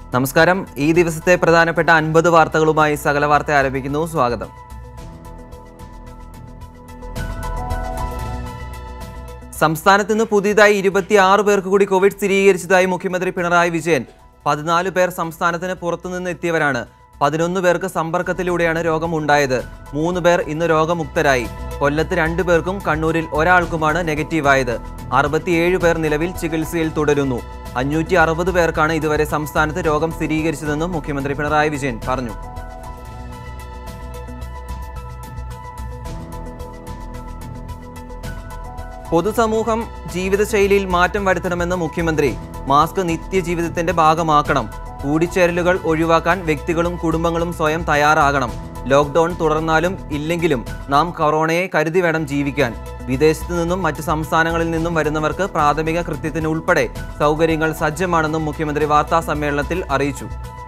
നമസ്കാരം ഈ ദിവസത്തെ പ്രധാനപ്പെട്ട അൻപത് വാർത്തകളുമായി സകല വാർത്ത ആരംഭിക്കുന്നു സ്വാഗതം സംസ്ഥാനത്ത് നിന്ന് പുതിയതായി ഇരുപത്തിയാറ് പേർക്ക് കൂടി കോവിഡ് സ്ഥിരീകരിച്ചതായി മുഖ്യമന്ത്രി പിണറായി വിജയൻ പതിനാല് പേർ സംസ്ഥാനത്തിന് പുറത്തുനിന്ന് എത്തിയവരാണ് പതിനൊന്ന് പേർക്ക് സമ്പർക്കത്തിലൂടെയാണ് രോഗം ഉണ്ടായത് മൂന്ന് പേർ ഇന്ന് രോഗമുക്തരായി കൊല്ലത്ത് രണ്ടു പേർക്കും കണ്ണൂരിൽ ഒരാൾക്കുമാണ് നെഗറ്റീവായത് അറുപത്തിയേഴ് പേർ നിലവിൽ ചികിത്സയിൽ തുടരുന്നു അഞ്ഞൂറ്റി അറുപത് പേർക്കാണ് ഇതുവരെ സംസ്ഥാനത്ത് രോഗം സ്ഥിരീകരിച്ചതെന്നും മുഖ്യമന്ത്രി പിണറായി വിജയൻ പറഞ്ഞു പൊതുസമൂഹം ജീവിതശൈലിയിൽ മാറ്റം വരുത്തണമെന്ന് മുഖ്യമന്ത്രി മാസ്ക് നിത്യജീവിതത്തിന്റെ ഭാഗമാക്കണം കൂടിച്ചേരലുകൾ ഒഴിവാക്കാൻ വ്യക്തികളും കുടുംബങ്ങളും സ്വയം തയ്യാറാകണം ലോക്ക്ഡൌൺ തുടർന്നാലും ഇല്ലെങ്കിലും നാം കൊറോണയെ കരുതി വേണം ജീവിക്കാൻ വിദേശത്തു നിന്നും മറ്റ് സംസ്ഥാനങ്ങളിൽ നിന്നും വരുന്നവർക്ക് പ്രാഥമിക കൃത്യത്തിന് ഉൾപ്പെടെ സൗകര്യങ്ങൾ സജ്ജമാണെന്നും മുഖ്യമന്ത്രി വാർത്താ സമ്മേളനത്തിൽ അറിയിച്ചു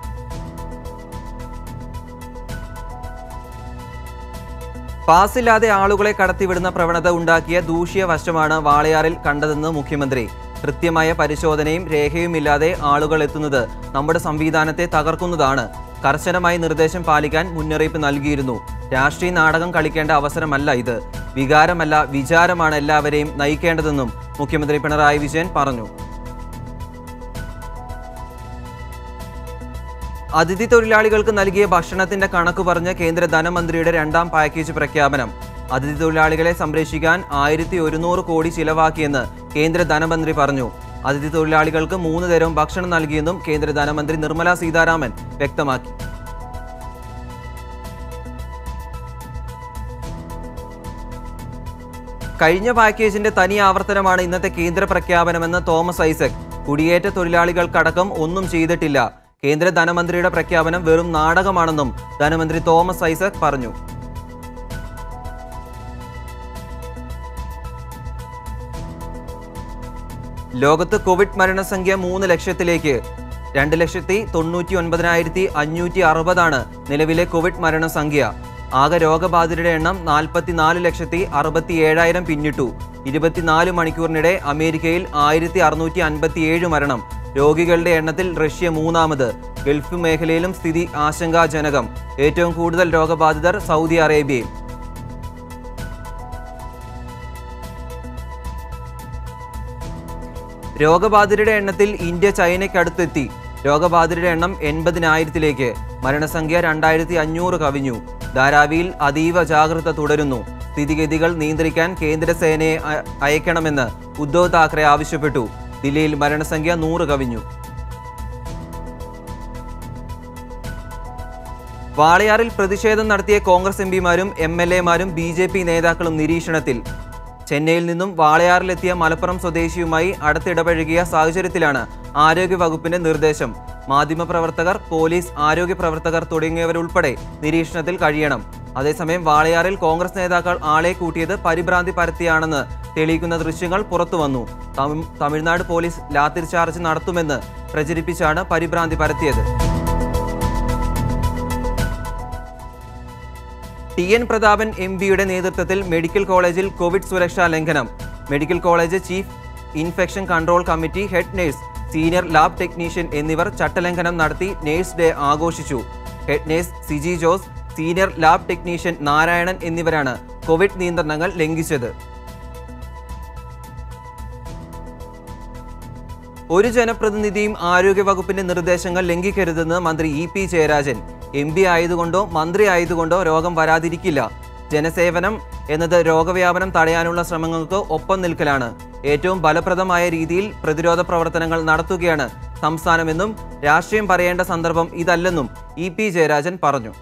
പാസില്ലാതെ ആളുകളെ കടത്തിവിടുന്ന പ്രവണത ഉണ്ടാക്കിയ ദൂഷ്യ വശമാണ് വാളയാറിൽ കണ്ടതെന്ന് മുഖ്യമന്ത്രി കൃത്യമായ പരിശോധനയും രേഖയുമില്ലാതെ ആളുകൾ എത്തുന്നത് നമ്മുടെ സംവിധാനത്തെ തകർക്കുന്നതാണ് കർശനമായി നിർദ്ദേശം പാലിക്കാൻ മുന്നറിയിപ്പ് നൽകിയിരുന്നു രാഷ്ട്രീയ നാടകം കളിക്കേണ്ട അവസരമല്ല ഇത് വികാരമല്ല വിചാരമാണ് എല്ലാവരെയും നയിക്കേണ്ടതെന്നും മുഖ്യമന്ത്രി പിണറായി വിജയൻ പറഞ്ഞു അതിഥി തൊഴിലാളികൾക്ക് നൽകിയ ഭക്ഷണത്തിന്റെ കണക്ക് പറഞ്ഞ് കേന്ദ്ര ധനമന്ത്രിയുടെ രണ്ടാം പാക്കേജ് പ്രഖ്യാപനം അതിഥി തൊഴിലാളികളെ സംരക്ഷിക്കാൻ ആയിരത്തി ഒരുന്നൂറ് കോടി ചിലവാക്കിയെന്ന് കേന്ദ്ര ധനമന്ത്രി പറഞ്ഞു അതിഥി തൊഴിലാളികൾക്ക് മൂന്ന് തരം ഭക്ഷണം നൽകിയെന്നും കേന്ദ്ര ധനമന്ത്രി നിർമ്മല സീതാരാമൻ വ്യക്തമാക്കി കഴിഞ്ഞ പാക്കേജിന്റെ തനി ആവർത്തനമാണ് ഇന്നത്തെ കേന്ദ്ര പ്രഖ്യാപനമെന്ന് തോമസ് ഐസക് കുടിയേറ്റ തൊഴിലാളികൾക്കടക്കം ഒന്നും ചെയ്തിട്ടില്ല കേന്ദ്ര ധനമന്ത്രിയുടെ പ്രഖ്യാപനം വെറും നാടകമാണെന്നും ധനമന്ത്രി തോമസ് ഐസക് പറഞ്ഞു ലോകത്ത് കോവിഡ് മരണസംഖ്യ മൂന്ന് ലക്ഷത്തിലേക്ക് രണ്ട് ലക്ഷത്തി തൊണ്ണൂറ്റി ഒൻപതിനായിരത്തി അഞ്ഞൂറ്റി അറുപതാണ് നിലവിലെ കോവിഡ് മരണസംഖ്യ ആകെ രോഗബാധിതരുടെ എണ്ണം നാൽപ്പത്തിനാല് ലക്ഷത്തി അറുപത്തി ഏഴായിരം പിന്നിട്ടു ഇരുപത്തിനാല് മണിക്കൂറിനിടെ അമേരിക്കയിൽ ആയിരത്തി അറുന്നൂറ്റി അൻപത്തിയേഴ് മരണം രോഗികളുടെ എണ്ണത്തിൽ റഷ്യ മൂന്നാമത് ഗൾഫ് മേഖലയിലും സ്ഥിതി ആശങ്കാജനകം ഏറ്റവും കൂടുതൽ രോഗബാധിതർ സൗദി അറേബ്യയിൽ രോഗബാധിതരുടെ എണ്ണത്തിൽ ഇന്ത്യ ചൈനയ്ക്കടുത്തെത്തി രോഗബാധിതരുടെ എണ്ണം എൺപതിനായിരത്തിലേക്ക് മരണസംഖ്യ രണ്ടായിരത്തി അഞ്ഞൂറ് കവിഞ്ഞു ധാരാവിയിൽ അതീവ ജാഗ്രത തുടരുന്നു സ്ഥിതിഗതികൾ നിയന്ത്രിക്കാൻ കേന്ദ്രസേനയെ അ- അയക്കണമെന്ന് ഉദ്ധവ് താക്കറെ ആവശ്യപ്പെട്ടു ദില്ലിയിൽ മരണസംഖ്യ നൂറ് കവിഞ്ഞു വാളയാറിൽ പ്രതിഷേധം നടത്തിയ കോൺഗ്രസ് എംപിമാരും എം എൽ എമാരും ബി ജെ പി നേതാക്കളും നിരീക്ഷണത്തിൽ ചെന്നൈയിൽ നിന്നും വാളയാറിലെത്തിയ മലപ്പുറം സ്വദേശിയുമായി അടുത്തിടപഴകിയ സാഹചര്യത്തിലാണ് ആരോഗ്യ വകുപ്പിന്റെ നിർദ്ദേശം മാധ്യമപ്രവർത്തകർ പോലീസ് ആരോഗ്യ പ്രവർത്തകർ തുടങ്ങിയവരുൾപ്പെടെ നിരീക്ഷണത്തിൽ കഴിയണം അതേസമയം വാളയാറിൽ കോൺഗ്രസ് നേതാക്കൾ ആളെ കൂട്ടിയത് പരിഭ്രാന്തി പരത്തിയാണെന്ന് തെളിയിക്കുന്ന ദൃശ്യങ്ങൾ പുറത്തുവന്നു തമി- തമിഴ്നാട് പോലീസ് ലാത്തിർ ചാർജ് നടത്തുമെന്ന് പ്രചരിപ്പിച്ചാണ് പരിഭ്രാന്തി പരത്തിയത് ടി എൻ പ്രതാപൻ എം പിയുടെ നേതൃത്വത്തിൽ മെഡിക്കൽ കോളേജിൽ കോവിഡ് സുരക്ഷാ ലംഘനം medical college chief infection control committee head nurse senior lab technician എന്നിവർ ചട്ടലംഘനം നടത്തി നേഴ്സ് ഡേ ആഘോഷിച്ചു head nurse Siji Jose senior lab technician Narayanan എന്നിവരാണ് കോവിഡ് നിയന്ത്രണങ്ങൾ ലംഘിച്ചത് ഒരു ജനപ്രതിനിധിയും ആരോഗ്യവകുപ്പിന്റെ നിർദ്ദേശങ്ങൾ ലംഘിക്കരുതെന്ന് മന്ത്രി E P Jayarajan M P ആയതുകൊണ്ടോ മന്ത്രി ആയതുകൊണ്ടോ രോഗം വരാതിരിക്കില്ല ജനസേവനം എന്നത് രോഗവ്യാപനം തടയാനുള്ള ശ്രമങ്ങൾക്ക് ഒപ്പം നിൽക്കലാണ് ഏറ്റവും ഫലപ്രദമായ രീതിയിൽ പ്രതിരോധ പ്രവർത്തനങ്ങൾ നടത്തുകയാണ് സംസ്ഥാനമെന്നും രാഷ്ട്രീയം പറയേണ്ട സന്ദർഭം ഇതല്ലെന്നും ഇ പി ജയരാജൻ പറഞ്ഞു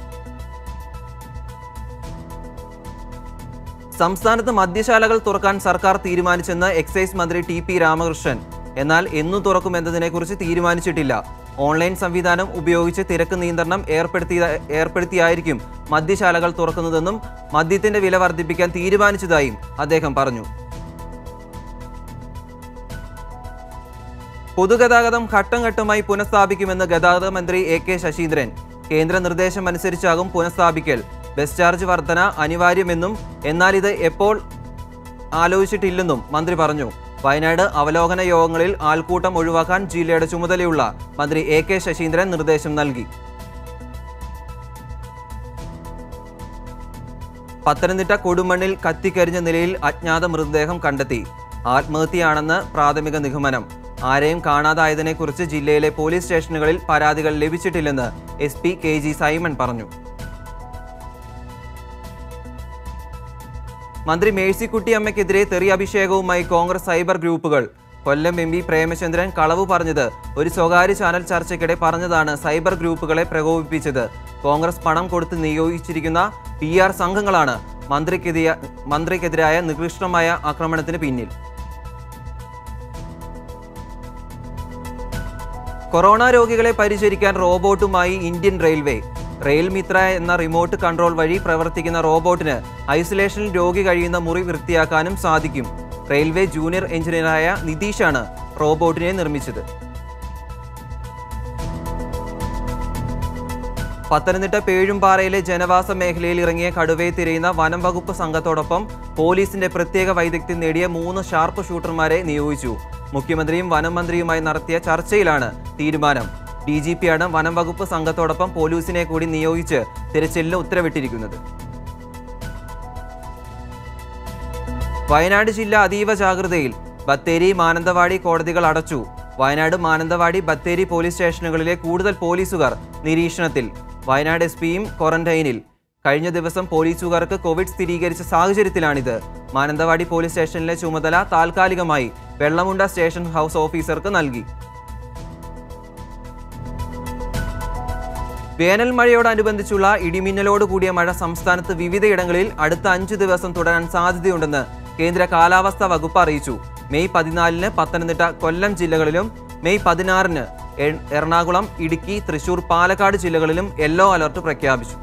സംസ്ഥാനത്ത് മദ്യശാലകൾ തുറക്കാൻ സർക്കാർ തീരുമാനിച്ചെന്ന് എക്സൈസ് മന്ത്രി ടി പി രാമകൃഷ്ണൻ എന്നാൽ എന്നു തുറക്കുമെന്നതിനെക്കുറിച്ച് തീരുമാനിച്ചിട്ടില്ല ഓൺലൈൻ സംവിധാനം ഉപയോഗിച്ച് തിരക്ക് നിയന്ത്രണം ഏർപ്പെടുത്തിയ ഏർപ്പെടുത്തിയായിരിക്കും മദ്യശാലകൾ തുറക്കുന്നതെന്നും മദ്യത്തിന്റെ വില വർദ്ധിപ്പിക്കാൻ തീരുമാനിച്ചതായും അദ്ദേഹം പറഞ്ഞു പൊതുഗതാഗതം ഘട്ടം ഘട്ടമായി പുനഃസ്ഥാപിക്കുമെന്ന് ഗതാഗത മന്ത്രി എ കെ ശശീന്ദ്രൻ കേന്ദ്ര നിർദ്ദേശം അനുസരിച്ചാകും പുനഃസ്ഥാപിക്കൽ ബസ് ചാർജ് വർധന അനിവാര്യമെന്നും എന്നാൽ ഇത് എപ്പോൾ ആലോചിച്ചിട്ടില്ലെന്നും മന്ത്രി പറഞ്ഞു വയനാട് അവലോകന യോഗങ്ങളിൽ ആൾക്കൂട്ടം ഒഴിവാക്കാൻ ജില്ലയുടെ ചുമതലയുള്ള മന്ത്രി എ കെ ശശീന്ദ്രൻ നിർദ്ദേശം നൽകി പത്തനംതിട്ട കൊടുമണ്ണിൽ കത്തിക്കരിഞ്ഞ നിലയിൽ അജ്ഞാത മൃതദേഹം കണ്ടെത്തി ആത്മഹത്യയാണെന്ന് പ്രാഥമിക നിഗമനം ആരെയും കാണാതായതിനെക്കുറിച്ച് ജില്ലയിലെ പോലീസ് സ്റ്റേഷനുകളിൽ പരാതികൾ ലഭിച്ചിട്ടില്ലെന്ന് S P K G Simon പറഞ്ഞു മന്ത്രി മേഴ്സിക്കുട്ടിയമ്മയ്ക്കെതിരെ തെറി അഭിഷേകവുമായി കോൺഗ്രസ് സൈബർ ഗ്രൂപ്പുകൾ കൊല്ലം എം പി പ്രേമചന്ദ്രൻ കളവ് പറഞ്ഞത് ഒരു സ്വകാര്യ ചാനൽ ചർച്ചയ്ക്കിടെ പറഞ്ഞതാണ് സൈബർ ഗ്രൂപ്പുകളെ പ്രകോപിപ്പിച്ചത് കോൺഗ്രസ് പണം കൊടുത്ത് നിയോഗിച്ചിരിക്കുന്ന പി ആർ സംഘങ്ങളാണ് മന്ത്രിക്കെതിരെ മന്ത്രിക്കെതിരായ നികൃഷ്ടമായ ആക്രമണത്തിന് പിന്നിൽ കൊറോണ രോഗികളെ പരിചരിക്കാൻ റോബോട്ടുമായി ഇന്ത്യൻ റെയിൽവേ റെയിൽ മിത്ര എന്ന റിമോട്ട് കൺട്രോൾ വഴി പ്രവർത്തിക്കുന്ന റോബോട്ടിന് ഐസൊലേഷനിൽ രോഗി കഴിയുന്ന മുറി വൃത്തിയാക്കാനും സാധിക്കും റെയിൽവേ ജൂനിയർ എഞ്ചിനീയറായ നിതീഷാണ് റോബോട്ടിനെ നിർമ്മിച്ചത് പത്തനംതിട്ട പേഴുംപാറയിലെ ജനവാസ മേഖലയിൽ ഇറങ്ങിയ കടുവയെ തിരയുന്ന വനം വകുപ്പ് സംഘത്തോടൊപ്പം പോലീസിന്റെ പ്രത്യേക വൈദഗ്ധ്യം നേടിയ മൂന്ന് ഷാർപ്പ് ഷൂട്ടർമാരെ നിയോഗിച്ചു മുഖ്യമന്ത്രിയും വനം മന്ത്രിയുമായി നടത്തിയ ചർച്ചയിലാണ് തീരുമാനം ഡി ജി പിയാണ് വനം വകുപ്പ് സംഘത്തോടൊപ്പം പോലീസിനെ കൂടി നിയോഗിച്ച് തിരച്ചിലിന് ഉത്തരവിട്ടിരിക്കുന്നത് വയനാട് ജില്ല അതീവ ജാഗ്രതയിൽ ബത്തേരി മാനന്തവാടി കോടതികൾ അടച്ചു വയനാട് മാനന്തവാടി ബത്തേരി പോലീസ് സ്റ്റേഷനുകളിലെ കൂടുതൽ പോലീസുകാർ നിരീക്ഷണത്തിൽ വയനാട് എസ് പിയും ക്വാറന്റൈനിൽ കഴിഞ്ഞ ദിവസം പോലീസുകാർക്ക് കോവിഡ് സ്ഥിരീകരിച്ച സാഹചര്യത്തിലാണിത് മാനന്തവാടി പോലീസ് സ്റ്റേഷനിലെ ചുമതല താൽക്കാലികമായി വെള്ളമുണ്ട സ്റ്റേഷൻ ഹൗസ് ഓഫീസർക്ക് നൽകി വേനൽ മഴയോടനുബന്ധിച്ചുള്ള ഇടിമിന്നലോട് കൂടിയ മഴ സംസ്ഥാനത്ത് വിവിധയിടങ്ങളിൽ അടുത്ത അഞ്ചു ദിവസം തുടരാൻ സാധ്യതയുണ്ടെന്ന് കേന്ദ്ര കാലാവസ്ഥാ വകുപ്പ് അറിയിച്ചു മെയ് പതിനാലിന് പത്തനംതിട്ട കൊല്ലം ജില്ലകളിലും മെയ് പതിനാറിന് എ- എറണാകുളം ഇടുക്കി തൃശൂർ പാലക്കാട് ജില്ലകളിലും യെല്ലോ അലർട്ട് പ്രഖ്യാപിച്ചു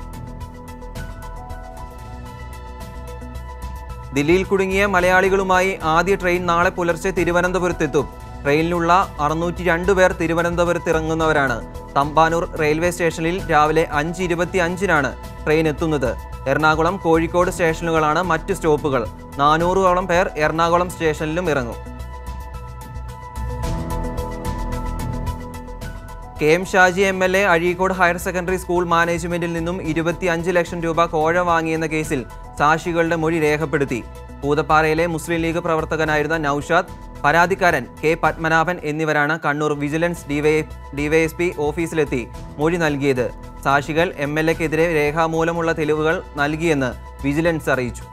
ദില്ലിയിൽ കുടുങ്ങിയ മലയാളികളുമായി ആദ്യ ട്രെയിൻ നാളെ പുലർച്ചെ തിരുവനന്തപുരത്തെത്തും ട്രെയിനിലുള്ള അറുന്നൂറ്റി രണ്ട് പേർ തിരുവനന്തപുരത്ത് ഇറങ്ങുന്നവരാണ് തമ്പാനൂർ റെയിൽവേ സ്റ്റേഷനിൽ രാവിലെ അഞ്ച് ഇരുപത്തി അഞ്ചിനാണ് ട്രെയിൻ എത്തുന്നത് എറണാകുളം കോഴിക്കോട് സ്റ്റേഷനുകളാണ് മറ്റ് സ്റ്റോപ്പുകൾ നാനൂറോളം പേർ എറണാകുളം സ്റ്റേഷനിലും ഇറങ്ങും K M Shaji M L A Azhikode higher secondary school മാനേജ്മെന്റിൽ നിന്നും ഇരുപത്തി അഞ്ച് ലക്ഷം രൂപ കോഴ വാങ്ങിയെന്ന കേസിൽ സാക്ഷികളുടെ മൊഴി രേഖപ്പെടുത്തി പൂതപ്പാറയിലെ മുസ്ലിം ലീഗ് പ്രവർത്തകനായിരുന്ന നൌഷാദ് പരാതിക്കാരൻ കെ പത്മനാഭൻ എന്നിവരാണ് കണ്ണൂർ വിജിലൻസ് ഡിവൈ ഡിവൈഎസ്പി ഓഫീസിലെത്തി മൊഴി നൽകിയത് സാക്ഷികൾ എം എൽ എക്കെതിരെ രേഖാമൂലമുള്ള തെളിവുകൾ നൽകിയെന്ന് വിജിലൻസ് അറിയിച്ചു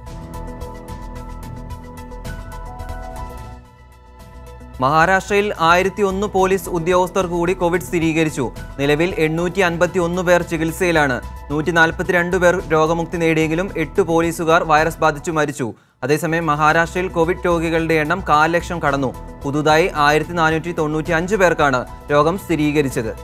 മഹാരാഷ്ട്രയിൽ ആയിരത്തി ഒന്ന് പോലീസ് ഉദ്യോഗസ്ഥർക്ക് കൂടി കോവിഡ് സ്ഥിരീകരിച്ചു നിലവിൽ എണ്ണൂറ്റി അൻപത്തി ഒന്ന് പേർ ചികിത്സയിലാണ് നൂറ്റി നാൽപ്പത്തിരണ്ട് പേർ രോഗമുക്തി നേടിയെങ്കിലും എട്ട് പോലീസുകാർ വൈറസ് ബാധിച്ചു മരിച്ചു അതേസമയം മഹാരാഷ്ട്രയിൽ കോവിഡ് രോഗികളുടെ എണ്ണം കാൽ ലക്ഷം കടന്നു പുതുതായി ആയിരത്തി നാനൂറ്റി തൊണ്ണൂറ്റി അഞ്ച് പേർക്കാണ് രോഗം സ്ഥിരീകരിച്ചത്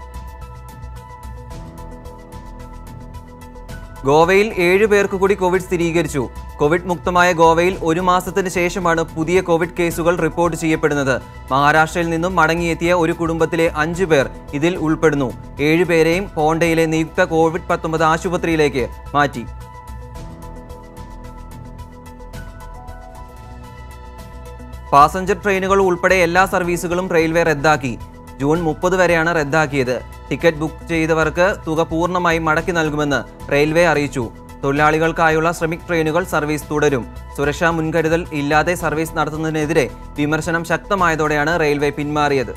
ഗോവയിൽ ഏഴ് പേർക്ക് കൂടി കോവിഡ് സ്ഥിരീകരിച്ചു കോവിഡ് മുക്തമായ ഗോവയിൽ ഒരു മാസത്തിന് ശേഷമാണ് പുതിയ കോവിഡ് കേസുകൾ റിപ്പോർട്ട് ചെയ്യപ്പെടുന്നത് മഹാരാഷ്ട്രയിൽ നിന്നും മടങ്ങിയെത്തിയ ഒരു കുടുംബത്തിലെ അഞ്ചു പേർ ഇതിൽ ഉൾപ്പെടുന്നു ഏഴുപേരെയും പോണ്ടയിലെ നിയുക്ത കോവിഡ് പത്തൊമ്പത് ആശുപത്രിയിലേക്ക് മാറ്റി പാസഞ്ചർ ട്രെയിനുകൾ ഉൾപ്പെടെ എല്ലാ സർവീസുകളും റെയിൽവേ റദ്ദാക്കി ജൂൺ മുപ്പത് വരെയാണ് റദ്ദാക്കിയത് ടിക്കറ്റ് ബുക്ക് ചെയ്തവർക്ക് തുക പൂർണ്ണമായും മടക്കി നൽകുമെന്ന് റെയിൽവേ അറിയിച്ചു തൊഴിലാളികൾക്കായുള്ള ശ്രമിക് ട്രെയിനുകൾ സർവീസ് തുടരും സുരക്ഷാ മുൻകരുതൽ ഇല്ലാതെ സർവീസ് നടത്തുന്നതിനെതിരെ വിമർശനം ശക്തമായതോടെയാണ് റെയിൽവേ പിന്മാറിയത്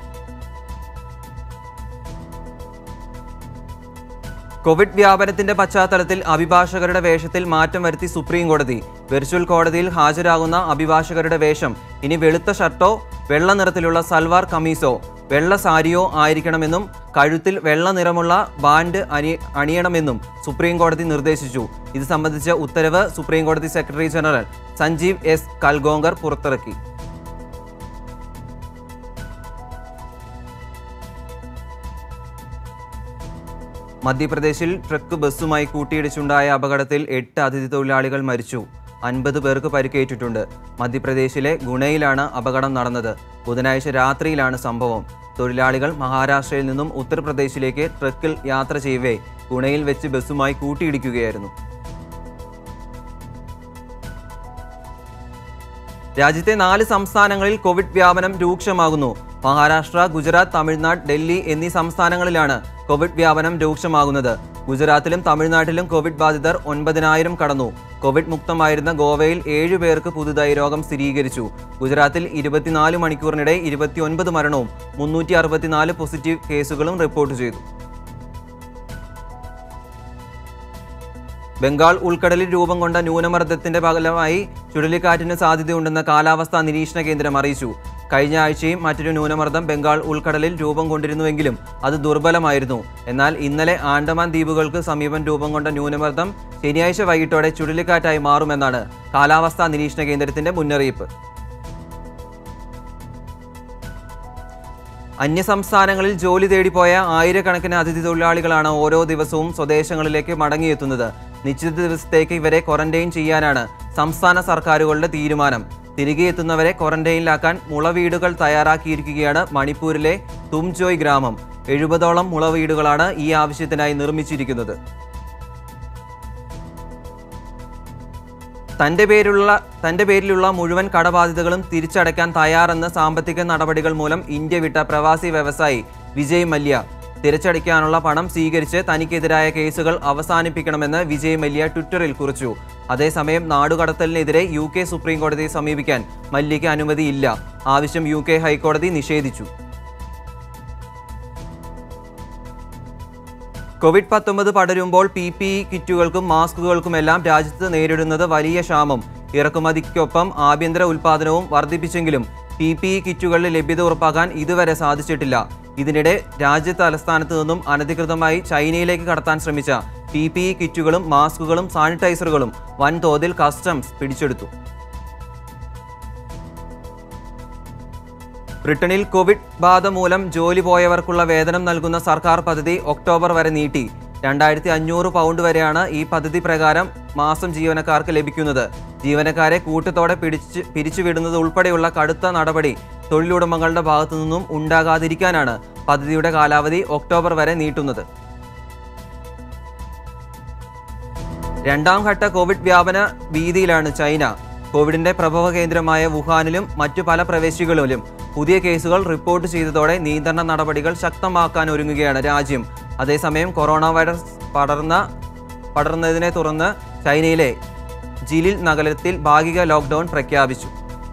കോവിഡ് വ്യാപനത്തിന്റെ പശ്ചാത്തലത്തിൽ അഭിഭാഷകരുടെ വേഷത്തിൽ മാറ്റം വരുത്തി സുപ്രീം കോടതി വെർച്വൽ കോടതിയിൽ ഹാജരാകുന്ന അഭിഭാഷകരുടെ വേഷം ഇനി വെളുത്ത ഷർട്ടോ വെള്ള നിറത്തിലുള്ള സൽവാർ കമീസോ വെള്ള സാരിയോ ആയിരിക്കണമെന്നും കഴുത്തിൽ വെള്ള നിറമുള്ള ബാൻഡ് അണി അണിയണമെന്നും സുപ്രീം കോടതി നിർദ്ദേശിച്ചു ഇത് സംബന്ധിച്ച ഉത്തരവ് സുപ്രീം കോടതി secretary general Sanjeev S Kalgaonkar പുറത്തിറക്കി മധ്യപ്രദേശിൽ ട്രക്ക് ബസ്സുമായി കൂട്ടിയിടിച്ചുണ്ടായ അപകടത്തിൽ എട്ട് അതിഥി തൊഴിലാളികൾ മരിച്ചു അൻപത് പേർക്ക് പരിക്കേറ്റിട്ടുണ്ട് മധ്യപ്രദേശിലെ ഗുണയിലാണ് അപകടം നടന്നത് ബുധനാഴ്ച രാത്രിയിലാണ് സംഭവം തൊഴിലാളികൾ മഹാരാഷ്ട്രയിൽ നിന്നും ഉത്തർപ്രദേശിലേക്ക് ട്രക്കിൽ യാത്ര ചെയ്യവേ ഗുണയിൽ വെച്ച് ബസ്സുമായി കൂട്ടിയിടിക്കുകയായിരുന്നു രാജ്യത്തെ നാല് സംസ്ഥാനങ്ങളിൽ കോവിഡ് വ്യാപനം രൂക്ഷമാകുന്നു മഹാരാഷ്ട്ര ഗുജറാത്ത് തമിഴ്നാട് ഡൽഹി എന്നീ സംസ്ഥാനങ്ങളിലാണ് കോവിഡ് വ്യാപനം രൂക്ഷമാകുന്നത് ഗുജറാത്തിലും തമിഴ്നാട്ടിലും കോവിഡ് ബാധിതർ ഒൻപതിനായിരം കടന്നു കോവിഡ് മുക്തമായിരുന്ന ഗോവയിൽ ഏഴു പേർക്ക് പുതുതായി രോഗം സ്ഥിരീകരിച്ചു ഗുജറാത്തിൽ ഇരുപത്തിനാല് മണിക്കൂറിനിടെ ഇരുപത്തിയൊൻപത് മരണവും മുന്നൂറ്റി അറുപത്തിനാല് പോസിറ്റീവ് കേസുകളും റിപ്പോർട്ട് ചെയ്തു ബംഗാൾ ഉൾക്കടലിൽ രൂപം കൊണ്ട ന്യൂനമർദ്ദത്തിന്റെ ഫലമായി ചുഴലിക്കാറ്റിന് സാധ്യതയുണ്ടെന്ന് കാലാവസ്ഥാ നിരീക്ഷണ കേന്ദ്രം അറിയിച്ചു കഴിഞ്ഞ ആഴ്ചയും മറ്റൊരു ന്യൂനമർദ്ദം ബംഗാൾ ഉൾക്കടലിൽ രൂപം കൊണ്ടിരുന്നുവെങ്കിലും അത് ദുർബലമായിരുന്നു എന്നാൽ ഇന്നലെ ആൻഡമാൻ ദ്വീപുകൾക്ക് സമീപം രൂപം കൊണ്ട ന്യൂനമർദ്ദം ശനിയാഴ്ച വൈകിട്ടോടെ ചുഴലിക്കാറ്റായി മാറുമെന്നാണ് കാലാവസ്ഥാ നിരീക്ഷണ കേന്ദ്രത്തിന്റെ മുന്നറിയിപ്പ് അന്യസംസ്ഥാനങ്ങളിൽ ജോലി തേടിപ്പോയ ആയിരക്കണക്കിന് അതിഥി തൊഴിലാളികളാണ് ഓരോ ദിവസവും സ്വദേശങ്ങളിലേക്ക് മടങ്ങിയെത്തുന്നത് നിശ്ചിത ദിവസത്തേക്ക് ഇവരെ ക്വാറന്റൈൻ ചെയ്യാനാണ് സംസ്ഥാന സർക്കാരുകളുടെ തീരുമാനം തിരികെ എത്തുന്നവരെ ക്വാറന്റൈനിലാക്കാൻ മുളവീടുകൾ തയ്യാറാക്കിയിരിക്കുകയാണ് മണിപ്പൂരിലെ തുംജോയ് ഗ്രാമം എഴുപതോളം മുളവീടുകളാണ് ഈ ആവശ്യത്തിനായി നിർമ്മിച്ചിരിക്കുന്നത് തന്റെ പേരിലുള്ള തന്റെ പേരിലുള്ള മുഴുവൻ കടബാധ്യതകളും തിരിച്ചടയ്ക്കാൻ തയ്യാറെന്ന സാമ്പത്തിക നടപടികൾ മൂലം ഇന്ത്യ വിട്ട പ്രവാസി വ്യവസായി വിജയ് മല്യ തിരിച്ചടയ്ക്കാനുള്ള പണം സ്വീകരിച്ച് തനിക്കെതിരായ കേസുകൾ അവസാനിപ്പിക്കണമെന്ന് വിജയ് മല്യ ട്വിറ്ററിൽ കുറിച്ചു അതേസമയം നാടുകടത്തലിനെതിരെ യു കെ സുപ്രീം കോടതിയെ സമീപിക്കാൻ മല്യയ്ക്ക് അനുമതിയില്ല ആവശ്യം യു കെ ഹൈക്കോടതി നിഷേധിച്ചു കോവിഡ് പത്തൊമ്പത് പടരുമ്പോൾ പി പി ഇ കിറ്റുകൾക്കും മാസ്കുകൾക്കുമെല്ലാം രാജ്യത്ത് നേരിടുന്നത് വലിയ ക്ഷാമം ഇറക്കുമതിക്കൊപ്പം ആഭ്യന്തര ഉൽപ്പാദനവും വർദ്ധിപ്പിച്ചെങ്കിലും പി പി ഇ കിറ്റുകളുടെ ലഭ്യത ഉറപ്പാക്കാൻ ഇതുവരെ സാധിച്ചിട്ടില്ല ഇതിനിടെ രാജ്യ തലസ്ഥാനത്ത് നിന്നും അനധികൃതമായി ചൈനയിലേക്ക് കടത്താൻ ശ്രമിച്ച പി പി ഇ കിറ്റുകളും മാസ്കുകളും സാനിറ്റൈസറുകളും വൻതോതിൽ കസ്റ്റംസ് പിടിച്ചെടുത്തു ബ്രിട്ടനിൽ കോവിഡ് ബാധ മൂലം ജോലി പോയവർക്കുള്ള വേതനം നൽകുന്ന സർക്കാർ പദ്ധതി ഒക്ടോബർ വരെ നീട്ടി രണ്ടായിരത്തി അഞ്ഞൂറ് പൗണ്ട് വരെയാണ് ഈ പദ്ധതി പ്രകാരം മാസം ജീവനക്കാർക്ക് ലഭിക്കുന്നത് ജീവനക്കാരെ കൂട്ടത്തോടെ പിടിച്ച് പിരിച്ചുവിടുന്നത് ഉൾപ്പെടെയുള്ള കടുത്ത നടപടി തൊഴിലുടമകളുടെ ഭാഗത്തു നിന്നും ഉണ്ടാകാതിരിക്കാനാണ് പദ്ധതിയുടെ കാലാവധി ഒക്ടോബർ വരെ നീട്ടുന്നത് രണ്ടാം ഘട്ട കോവിഡ് വ്യാപന ഭീതിയിലാണ് ചൈന കോവിഡിന്റെ പ്രഭവ കേന്ദ്രമായ വുഹാനിലും മറ്റു പല പ്രവേശികളിലും പുതിയ കേസുകൾ റിപ്പോർട്ട് ചെയ്തതോടെ നിയന്ത്രണ നടപടികൾ ശക്തമാക്കാൻ ഒരുങ്ങുകയാണ് രാജ്യം അതേസമയം കൊറോണ വൈറസ് പടർന്ന പടർന്നതിനെ തുടർന്ന് ചൈനയിലെ ജിലിൽ നഗരത്തിൽ ഭാഗിക ലോക്ക്ഡൌൺ പ്രഖ്യാപിച്ചു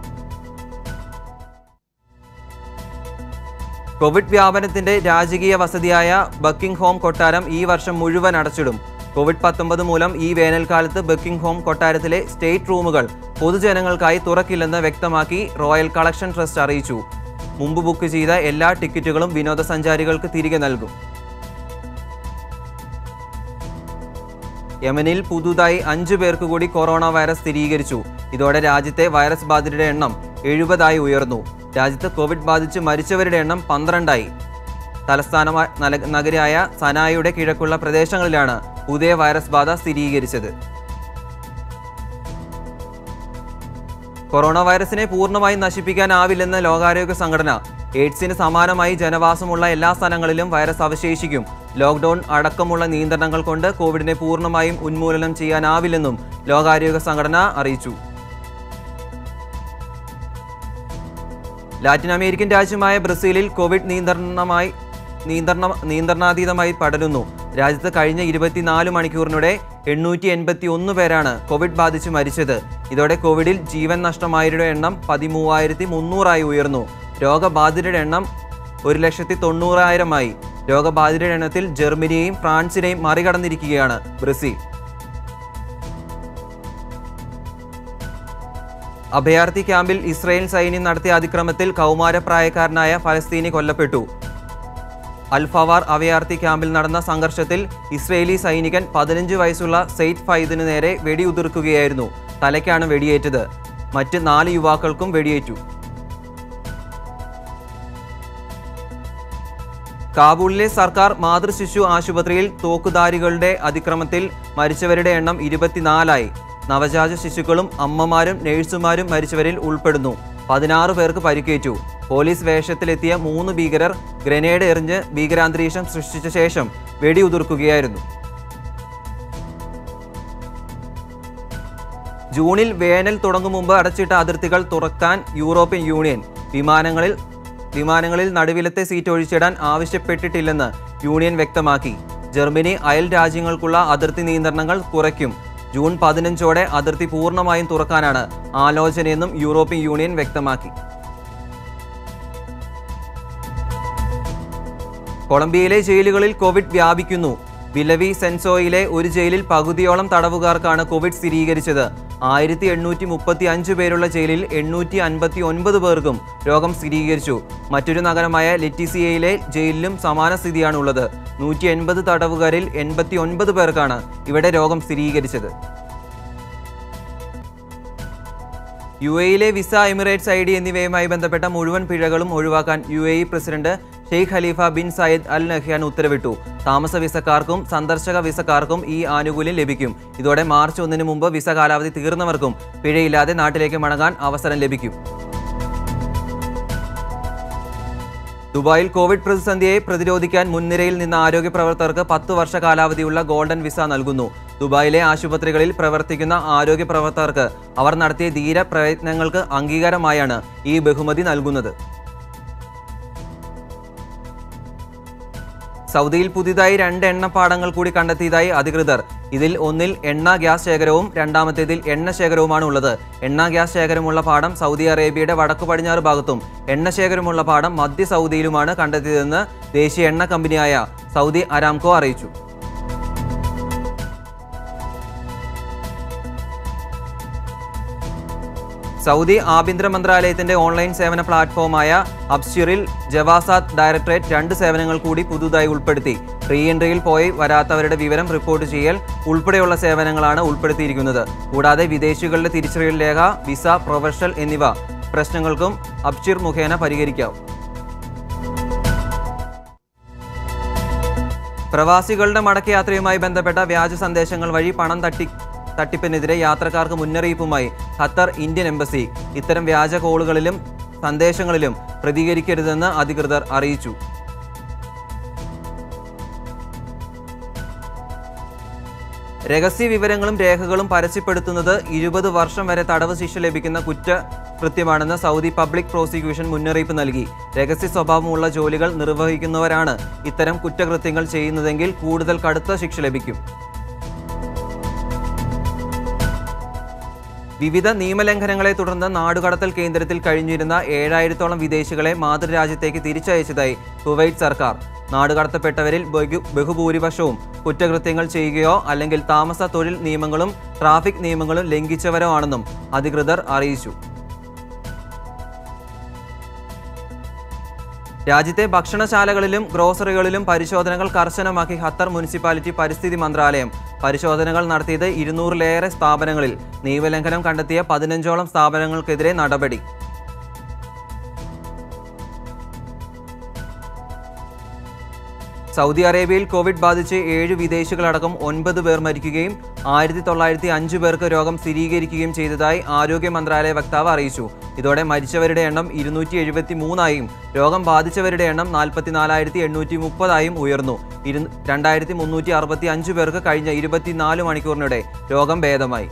കോവിഡ് വ്യാപനത്തിന്റെ രാജകീയ വസതിയായ ബക്കിംഗ് ഹോം കൊട്ടാരം ഈ വർഷം മുഴുവൻ അടച്ചിടും കോവിഡ് പത്തൊമ്പത് മൂലം ഈ വേനൽക്കാലത്ത് ബക്കിംഗ് ഹോം കൊട്ടാരത്തിലെ സ്റ്റേറ്റ് റൂമുകൾ പൊതുജനങ്ങൾക്കായി തുറക്കില്ലെന്ന് വ്യക്തമാക്കി റോയൽ കളക്ഷൻ ട്രസ്റ്റ് അറിയിച്ചു മുമ്പ് ബുക്ക് ചെയ്ത എല്ലാ ടിക്കറ്റുകളും വിനോദസഞ്ചാരികൾക്ക് തിരികെ നൽകും യമനിൽ പുതുതായി അഞ്ചു പേർക്ക് കൂടി കൊറോണ വൈറസ് സ്ഥിരീകരിച്ചു ഇതോടെ രാജ്യത്തെ വൈറസ് ബാധിതരുടെ എണ്ണം എഴുപതായി ഉയർന്നു രാജ്യത്ത് കോവിഡ് ബാധിച്ച് മരിച്ചവരുടെ എണ്ണം പന്ത്രണ്ടായി തലസ്ഥാനമായ നല- നഗരിയായ സനായുടെ കിഴക്കുള്ള പ്രദേശങ്ങളിലാണ് പുതിയ വൈറസ് ബാധ സ്ഥിരീകരിച്ചത് കൊറോണ വൈറസിനെ പൂർണ്ണമായും നശിപ്പിക്കാനാവില്ലെന്ന് ലോകാരോഗ്യ സംഘടന എയ്ഡ്സിന് സമാനമായി ജനവാസമുള്ള എല്ലാ സ്ഥലങ്ങളിലും വൈറസ് അവശേഷിക്കും ലോക്ക്ഡൌൺ അടക്കമുള്ള നിയന്ത്രണങ്ങൾ കൊണ്ട് കോവിഡിനെ പൂർണ്ണമായും ഉന്മൂലനം ചെയ്യാനാവില്ലെന്നും ലോകാരോഗ്യ സംഘടന അറിയിച്ചു ലാറ്റിൻ അമേരിക്കൻ രാജ്യമായ ബ്രസീലിൽ കോവിഡ് നിയന്ത്രണമായി നിയന്ത്രണ നിയന്ത്രണാതീതമായി പടരുന്നു രാജ്യത്ത് കഴിഞ്ഞ ഇരുപത്തിനാല് മണിക്കൂറിനിടെ എണ്ണൂറ്റി എൺപത്തി ഒന്ന് പേരാണ് കോവിഡ് ബാധിച്ച് മരിച്ചത് ഇതോടെ കോവിഡിൽ ജീവൻ നഷ്ടമായവരുടെ എണ്ണം പതിമൂവായിരത്തി മുന്നൂറായി ഉയർന്നു രോഗബാധിതരുടെ എണ്ണം ഒരു ലക്ഷത്തി തൊണ്ണൂറായിരമായി രോഗബാധിതരുടെ എണ്ണത്തിൽ ജർമ്മനിയെയും ഫ്രാൻസിനെയും മറികടന്നിരിക്കുകയാണ് ബ്രസീൽ അഭയാർത്ഥി ക്യാമ്പിൽ ഇസ്രായേൽ സൈന്യം നടത്തിയ അതിക്രമത്തിൽ കൗമാരപ്രായക്കാരനായ ഫലസ്തീനി കൊല്ലപ്പെട്ടു അൽഫവാർ അഭയാർത്ഥി ക്യാമ്പിൽ നടന്ന സംഘർഷത്തിൽ ഇസ്രയേലി സൈനികൻ പതിനഞ്ച് വയസ്സുള്ള സെയ്ദ് ഫൈദിന് നേരെ വെടിയുതിർക്കുകയായിരുന്നു തലയ്ക്കാണ് വെടിയേറ്റത് മറ്റ് നാല് യുവാക്കൾക്കും വെടിയേറ്റു കാബൂളിലെ സർക്കാർ മാതൃശിശു ആശുപത്രിയിൽ തോക്കുധാരികളുടെ അതിക്രമത്തിൽ മരിച്ചവരുടെ എണ്ണം ഇരുപത്തിനാലായി നവജാത ശിശുക്കളും അമ്മമാരും നഴ്സുമാരും മരിച്ചവരിൽ ഉൾപ്പെടുന്നു പതിനാറ് പേർക്ക് പരിക്കേറ്റു പോലീസ് വേഷത്തിലെത്തിയ മൂന്ന് ഭീകരർ ഗ്രനേഡ് എറിഞ്ഞ് ഭീകരാന്തരീക്ഷം സൃഷ്ടിച്ച ശേഷം വെടിയുതിർക്കുകയായിരുന്നു ജൂണിൽ വേനൽ തുടങ്ങും മുമ്പ് അടച്ചിട്ട അതിർത്തികൾ തുറക്കാൻ യൂറോപ്യൻ യൂണിയൻ വിമാനങ്ങളിൽ വിമാനങ്ങളിൽ നടുവിലത്തെ സീറ്റ് ഒഴിച്ചിടാൻ ആവശ്യപ്പെട്ടിട്ടില്ലെന്ന് യൂണിയൻ വ്യക്തമാക്കി ജർമ്മനി അയൽ രാജ്യങ്ങൾക്കുള്ള അതിർത്തി നിയന്ത്രണങ്ങൾ കുറയ്ക്കും ജൂൺ പതിനഞ്ചോടെ അതിർത്തി പൂർണ്ണമായും തുറക്കാനാണ് ആലോചനയെന്നും യൂറോപ്യൻ യൂണിയൻ വ്യക്തമാക്കി കൊളംബിയയിലെ ജയിലുകളിൽ കോവിഡ് വ്യാപിക്കുന്നു വിലവി സെൻസോയിലെ ഒരു ജയിലിൽ പകുതിയോളം തടവുകാർക്കാണ് കോവിഡ് സ്ഥിരീകരിച്ചത് ആയിരത്തി എണ്ണൂറ്റി മുപ്പത്തി അഞ്ച് പേരുള്ള ജയിലിൽ എണ്ണൂറ്റി അൻപത്തി ഒൻപത് പേർക്കും രോഗം സ്ഥിരീകരിച്ചു മറ്റൊരു നഗരമായ ലെറ്റിസിയയിലെ ജയിലിലും സമാന സ്ഥിതിയാണുള്ളത് നൂറ്റി എൺപത് തടവുകാരിൽ എൺപത്തി ഒൻപത് പേർക്കാണ് ഇവിടെ രോഗം സ്ഥിരീകരിച്ചത് യു എയിലെ വിസ എമിറേറ്റ്സ് ഐ ഡി എന്നിവയുമായി ബന്ധപ്പെട്ട മുഴുവൻ പിഴകളും ഒഴിവാക്കാൻ U A E president Sheikh Khalifa bin Zayed Al Nahyan ഉത്തരവിട്ടു താമസ വിസക്കാർക്കും സന്ദർശക വിസക്കാർക്കും ഈ ആനുകൂല്യം ലഭിക്കും ഇതോടെ മാർച്ച് ഒന്നിന് മുമ്പ് വിസ കാലാവധി തീർന്നവർക്കും പിഴയില്ലാതെ നാട്ടിലേക്ക് മടങ്ങാൻ അവസരം ലഭിക്കും ദുബായിൽ കോവിഡ് പ്രതിസന്ധിയെ പ്രതിരോധിക്കാൻ മുൻനിരയിൽ നിന്ന ആരോഗ്യ പ്രവർത്തകർക്ക് പത്ത് വർഷ കാലാവധിയുള്ള ഗോൾഡൻ വിസ നൽകുന്നു ദുബായിലെ ആശുപത്രികളിൽ പ്രവർത്തിക്കുന്ന ആരോഗ്യ പ്രവർത്തകർക്ക് അവർ നടത്തിയ ധീര പ്രയത്നങ്ങൾക്ക് അംഗീകാരമായാണ് ഈ ബഹുമതി നൽകുന്നത് സൗദിയിൽ പുതിയതായി രണ്ട് എണ്ണപ്പാടങ്ങൾ കൂടി കണ്ടെത്തിയതായി അധികൃതർ ഇതിൽ ഒന്നിൽ എണ്ണ ഗ്യാസ് ശേഖരവും രണ്ടാമത്തേതിൽ എണ്ണ ശേഖരവുമാണ് ഉള്ളത് എണ്ണ ഗ്യാസ് ശേഖരമുള്ള പാടം സൗദി അറേബ്യയുടെ വടക്കു പടിഞ്ഞാറ് ഭാഗത്തും എണ്ണ ശേഖരമുള്ള പാടം മധ്യ സൗദിയിലുമാണ് കണ്ടെത്തിയതെന്ന് ദേശീയ എണ്ണ കമ്പനിയായ സൗദി അരാംകോ അറിയിച്ചു സൗദി ആഭ്യന്തര മന്ത്രാലയത്തിന്റെ ഓൺലൈൻ സേവന പ്ലാറ്റ്ഫോമായ അബ്ഷിറിൽ ജവാസാത്ത് ഡയറക്ടറേറ്റ് രണ്ട് സേവനങ്ങൾ കൂടി പുതുതായി ഉൾപ്പെടുത്തി റീ എൻട്രിയിൽ പോയി വരാത്തവരുടെ വിവരം റിപ്പോർട്ട് ചെയ്യൽ ഉൾപ്പെടെയുള്ള സേവനങ്ങളാണ് ഉൾപ്പെടുത്തിയിരിക്കുന്നത് കൂടാതെ വിദേശികളുടെ തിരിച്ചറിയൽ രേഖ വിസ പ്രൊഫഷണൽ എന്നിവ പ്രശ്നങ്ങൾക്കും അബ്ഷിർ മുഖേന പരിഹരിക്കാം പ്രവാസികളുടെ മടക്കയാത്രയുമായി ബന്ധപ്പെട്ട വ്യാജ സന്ദേശങ്ങൾ വഴി പണം തട്ടി തട്ടിപ്പിനെതിരെ യാത്രക്കാർക്ക് മുന്നറിയിപ്പുമായി ഖത്തർ ഇന്ത്യൻ എംബസി ഇത്തരം വ്യാജ കോളുകളിലും സന്ദേശങ്ങളിലും പ്രതികരിക്കരുതെന്ന് അധികൃതർ അറിയിച്ചു രഹസ്യ വിവരങ്ങളും രേഖകളും പരസ്യപ്പെടുത്തുന്നത് ഇരുപത് വർഷം വരെ തടവ് ശിക്ഷ ലഭിക്കുന്ന കുറ്റ കൃത്യമാണെന്ന് സൗദി പബ്ലിക് പ്രോസിക്യൂഷൻ മുന്നറിയിപ്പ് നൽകി രഹസ്യ സ്വഭാവമുള്ള ജോലികൾ നിർവഹിക്കുന്നവരാണ് ഇത്തരം കുറ്റകൃത്യങ്ങൾ ചെയ്യുന്നതെങ്കിൽ കൂടുതൽ കടുത്ത ശിക്ഷ ലഭിക്കും വിവിധ നിയമലംഘനങ്ങളെ തുടർന്ന് നാടുകടത്തൽ കേന്ദ്രത്തിൽ കഴിഞ്ഞിരുന്ന ഏഴായിരത്തോളം വിദേശികളെ മാതൃരാജ്യത്തേക്ക് തിരിച്ചയച്ചതായി കുവൈറ്റ് സർക്കാർ നാടുകടത്തപ്പെട്ടവരിൽ ബഹു ബഹുഭൂരിപക്ഷവും കുറ്റകൃത്യങ്ങൾ ചെയ്യുകയോ അല്ലെങ്കിൽ താമസ തൊഴിൽ നിയമങ്ങളും ട്രാഫിക് നിയമങ്ങളും ലംഘിച്ചവരോ ആണെന്നും അധികൃതർ അറിയിച്ചു രാജ്യത്തെ ഭക്ഷണശാലകളിലും ഗ്രോസറികളിലും പരിശോധനകൾ കർശനമാക്കി ഖത്തർ മുനിസിപ്പാലിറ്റി പരിസ്ഥിതി മന്ത്രാലയം പരിശോധനകൾ നടത്തിയത് ഇരുന്നൂറിലേറെ സ്ഥാപനങ്ങളിൽ നിയമലംഘനം കണ്ടെത്തിയ പതിനഞ്ചോളം സ്ഥാപനങ്ങൾക്കെതിരെ നടപടി സൗദി അറേബ്യയിൽ കോവിഡ് ബാധിച്ച് ഏഴ് വിദേശികളടക്കം ഒൻപത് പേർ മരിക്കുകയും ആയിരത്തി തൊള്ളായിരത്തി അഞ്ച് പേർക്ക് രോഗം സ്ഥിരീകരിക്കുകയും ചെയ്തതായി ആരോഗ്യ മന്ത്രാലയ വക്താവ് അറിയിച്ചു ഇതോടെ മരിച്ചവരുടെ എണ്ണം ഇരുന്നൂറ്റി എഴുപത്തി മൂന്നായും രോഗം ബാധിച്ചവരുടെ എണ്ണം നാൽപ്പത്തിനാലായിരത്തി എണ്ണൂറ്റി മുപ്പതായും ഉയർന്നു ഇരു രണ്ടായിരത്തി മുന്നൂറ്റി അറുപത്തി അഞ്ച് പേർക്ക് കഴിഞ്ഞ ഇരുപത്തിനാല് മണിക്കൂറിനിടെ രോഗം ഭേദമായി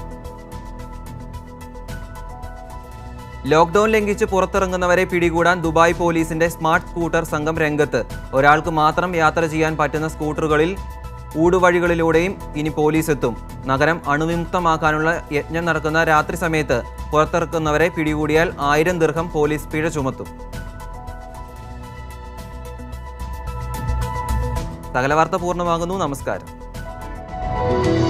ലോക്ക്ഡൌൺ ലംഘിച്ച് പുറത്തിറങ്ങുന്നവരെ പിടികൂടാൻ ദുബായ് പോലീസിന്റെ സ്മാർട്ട് സ്കൂട്ടർ സംഘം രംഗത്ത് ഒരാൾക്ക് മാത്രം യാത്ര ചെയ്യാൻ പറ്റുന്ന സ്കൂട്ടറുകളിൽ ഊടുവഴികളിലൂടെയും ഇനി പോലീസ് എത്തും നഗരം അണുവിമുക്തമാക്കാനുള്ള യജ്ഞം നടക്കുന്ന രാത്രി സമയത്ത് പുറത്തിറക്കുന്നവരെ പിടികൂടിയാൽ ആയിരം ദീർഘം പോലീസ് പിഴ ചുമത്തും സകല വാർത്ത പൂർണ്ണമാകുന്നു നമസ്കാരം